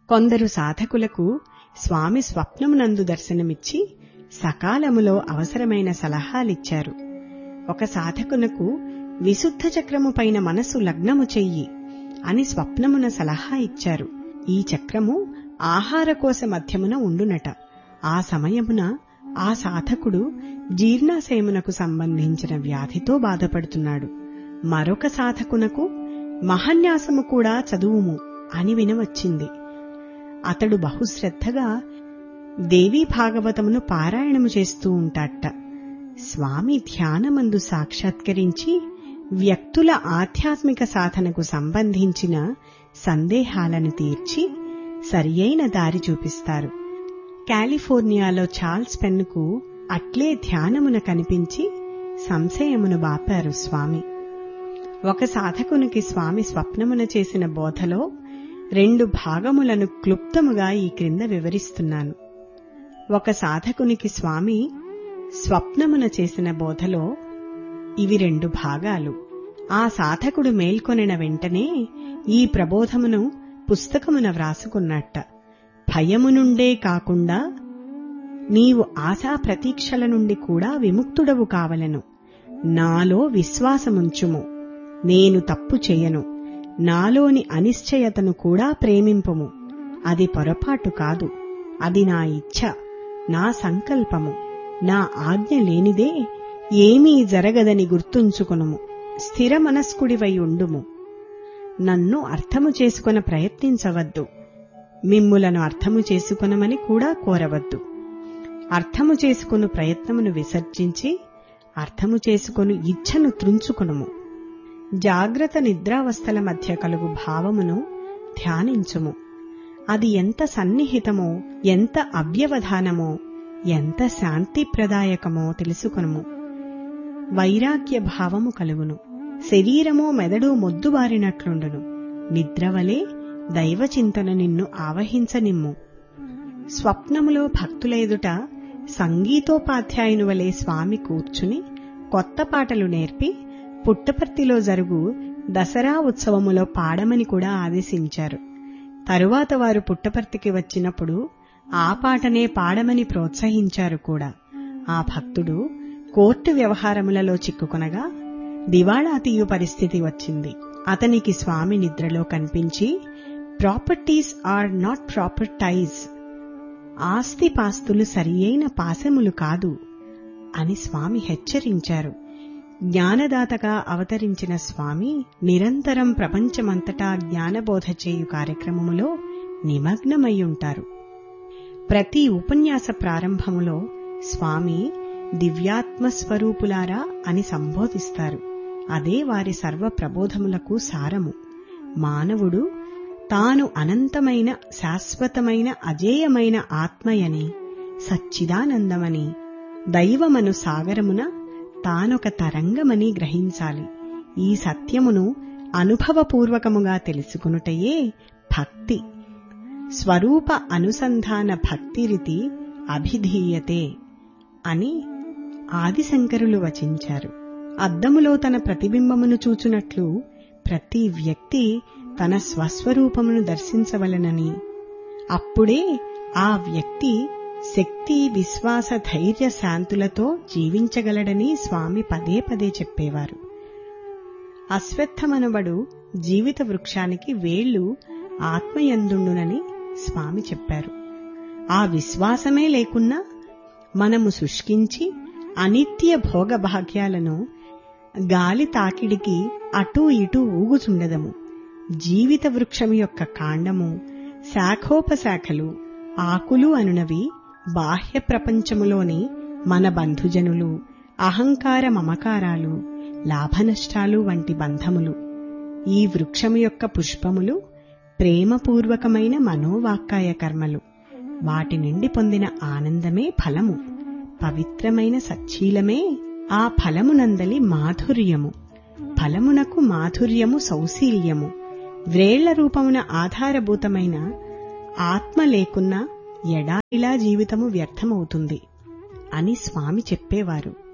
కొందరు సాధకులకు స్వామి స్వప్నమునందు దర్శనమిచ్చి సకాలములో అవసరమైన సలహాలిచ్చారు ఒక సాధకునకు విశుద్ధ చక్రము పైన మనసు లగ్నము చెయ్యి అని స్వప్నమున సలహా ఇచ్చారు ఈ చక్రము ఆహారకోశ మధ్యమున ఉండునట ఆ సమయమున ఆ సాధకుడు జీర్ణాశయమునకు సంబంధించిన వ్యాధితో బాధపడుతున్నాడు మరొక సాధకునకు మహన్యాసము కూడా చదువుము అని వినవచ్చింది అతడు బహుశ్రద్ధగా దేవీ భాగవతమును పారాయణము చేస్తూ ఉంటాట స్వామి ధ్యానమందు సాక్షాత్కరించి వ్యక్తుల ఆధ్యాత్మిక సాధనకు సంబంధించిన సందేహాలను తీర్చి సరియైన దారి చూపిస్తారు కాలిఫోర్నియాలో చార్ల్స్ పెన్నుకు అట్లే ధ్యానమున కనిపించి సంశయమును బాపారు స్వామి ఒక సాధకునికి స్వామి స్వప్నమున చేసిన బోధలో రెండు భాగములను క్లుప్తముగా ఈ క్రింద వివరిస్తున్నాను ఒక సాధకునికి స్వామి స్వప్నమున చేసిన బోధలో ఇవి రెండు భాగాలు ఆ సాధకుడు మేల్కొనిన వెంటనే ఈ ప్రబోధమును పుస్తకమున వ్రాసుకున్నట్ట భయము నుండే కాకుండా నీవు ఆశా ప్రతీక్షల నుండి కూడా విముక్తుడవు కావలను నాలో విశ్వాసముంచుము నేను తప్పు చేయను నాలోని అనిశ్చయతను కూడా ప్రేమింపుము అది పొరపాటు కాదు అది నా ఇచ్ఛ నా సంకల్పము నా ఆజ్ఞ లేనిదే ఏమీ జరగదని గుర్తుంచుకొనుము స్థిర మనస్కుడివై ఉండుము నన్ను అర్థము చేసుకొన ప్రయత్నించవద్దు మిమ్ములను అర్థము చేసుకొనమని కూడా కోరవద్దు అర్థము చేసుకొను ప్రయత్నమును విసర్జించి అర్థము చేసుకొను ఇచ్ఛను త్రుంచుకొనుము జాగ్రత్త నిద్రావస్థల మధ్య కలుగు భావమును ధ్యానించుము అది ఎంత సన్నిహితమో ఎంత అవ్యవధానమో ఎంత శాంతిప్రదాయకమో తెలుసుకొనుము వైరాగ్య భావము కలుగును శరీరము మెదడు మొద్దుబారినట్లుండును నిద్రవలే దైవచింతన నిన్ను ఆవహించనిమ్ము స్వప్నములో భక్తుల ఎదుట సంగీతోపాధ్యాయుని వలె స్వామి కూర్చుని కొత్త పాటలు నేర్పి పుట్టపర్తిలో జరుగు దసరా ఉత్సవములో పాడమని కూడా ఆదేశించారు తరువాత వారు పుట్టపర్తికి వచ్చినప్పుడు ఆ పాటనే పాడమని ప్రోత్సహించారు కూడా ఆ భక్తుడు కోర్టు వ్యవహారములలో చిక్కుకొనగా దివాళా తీయు పరిస్థితి వచ్చింది అతనికి స్వామి నిద్రలో కనిపించి ప్రాపర్టీస్ ఆర్ నాట్ ప్రాపర్టైజ్ ఆస్తిపాస్తులు సరియైన పాశములు కాదు అని స్వామి హెచ్చరించారు జ్ఞానదాతగా అవతరించిన స్వామి నిరంతరం ప్రపంచమంతటా జ్ఞానబోధ చేయు కార్యక్రమములో నిమగ్నమయ్యుంటారు ప్రతి ఉపన్యాస ప్రారంభములో స్వామి దివ్యాత్మస్వరూపులారా అని సంబోధిస్తారు అదే వారి సర్వ ప్రబోధములకు సారము మానవుడు తాను అనంతమైన శాశ్వతమైన అజేయమైన ఆత్మయని సచ్చిదానందమని దైవమను సాగరమున తానొక తరంగమని గ్రహించాలి ఈ సత్యమును అనుభవపూర్వకముగా తెలుసుకునుటయే భక్తి స్వరూప అనుసంధాన భక్తిరితి అభిధీయతే అని ఆదిశంకరులు వచించారు అద్దములో తన ప్రతిబింబమును చూచునట్లు ప్రతి వ్యక్తి తన స్వస్వరూపమును దర్శించవలనని అప్పుడే ఆ వ్యక్తి శక్తి విశ్వాస ధైర్య శాంతులతో జీవించగలడని స్వామి పదే పదే చెప్పేవారు అశ్వత్థమనబడు జీవిత వృక్షానికి వేళ్లు ఆత్మయందుండునని స్వామి చెప్పారు ఆ విశ్వాసమే లేకున్నా మనము శుష్కించి అనిత్య భోగభాగ్యాలను గాలి తాకిడికి అటూ ఇటూ ఊగుచుండదము జీవిత వృక్షము యొక్క కాండము శాఖోపశాఖలు ఆకులు అనునవి బాహ్య ప్రపంచములోని మన బంధుజనులు అహంకార మమకారాలు లాభనష్టాలు వంటి బంధములు ఈ వృక్షము యొక్క పుష్పములు ప్రేమపూర్వకమైన మనోవాక్కాయ కర్మలు వాటి నుండి పొందిన ఆనందమే ఫలము పవిత్రమైన సచ్చీలమే ఆ ఫలమునందలి మాధుర్యము ఫలమునకు మాధుర్యము సౌశీల్యము వ్రేళ్ల రూపమున ఆధారభూతమైన ఆత్మ లేకున్నా ఎడారిలా జీవితము వ్యర్థమవుతుంది అని స్వామి చెప్పేవారు